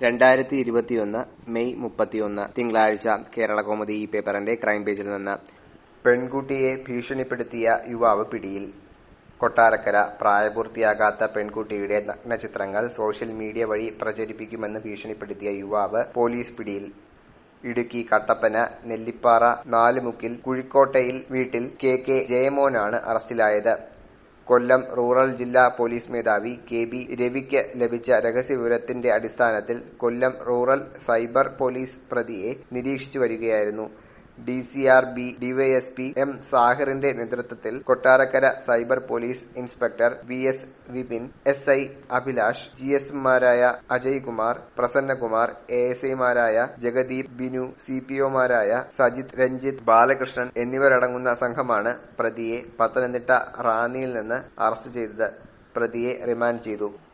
രണ്ടായിരത്തി ഇരുപത്തിയൊന്ന് മെയ് മുപ്പത്തിയൊന്ന് തിങ്കളാഴ്ച കേരളകൗമുദി ഈ പേപ്പറിന്റെ ക്രൈം പേജിൽ നിന്ന് പെൺകുട്ടിയെ ഭീഷണിപ്പെടുത്തിയ യുവാവ് പിടിയിൽ കൊട്ടാരക്കര പ്രായപൂർത്തിയാകാത്ത പെൺകുട്ടിയുടെ നഗ്നചിത്രങ്ങൾ സോഷ്യൽ മീഡിയ വഴി പ്രചരിപ്പിക്കുമെന്ന് ഭീഷണിപ്പെടുത്തിയ യുവാവ് പോലീസ് പിടിയിൽ ഇടുക്കി കട്ടപ്പന നെല്ലിപ്പാറ നാലുമുക്കിൽ കുഴിക്കോട്ടയിൽ വീട്ടിൽ കെ കെ ജയമോനാണ് അറസ്റ്റിലായത് കൊല്ലം റൂറൽ ജില്ലാ പോലീസ് മേധാവി കെ ബി രവിക്ക് ലഭിച്ച രഹസ്യവിവരത്തിന്റെ അടിസ്ഥാനത്തിൽ കൊല്ലം റൂറൽ സൈബർ പോലീസ് പ്രതിയെ നിരീക്ഷിച്ചു വരികയായിരുന്നു ഡിസിആർബി ഡിവൈഎസ്പി എം സാഹിറിന്റെ നേതൃത്വത്തിൽ Kottarakkara cyber police inspector V S Vipin S I Abhilash G എസ്മാരായ അജയ്കുമാർ പ്രസന്നകുമാർ എ എസ് ഐമാരായ ജഗദീപ് ബിനു സി പി ഒമാരായ സജിത് രഞ്ജിത്ത് ബാലകൃഷ്ണൻ എന്നിവരടങ്ങുന്ന സംഘമാണ് പ്രതിയെ പത്തനംതിട്ട റാന്നിയിൽ നിന്ന് അറസ്റ്റ് ചെയ്തത് പ്രതിയെ റിമാൻഡ് ചെയ്തു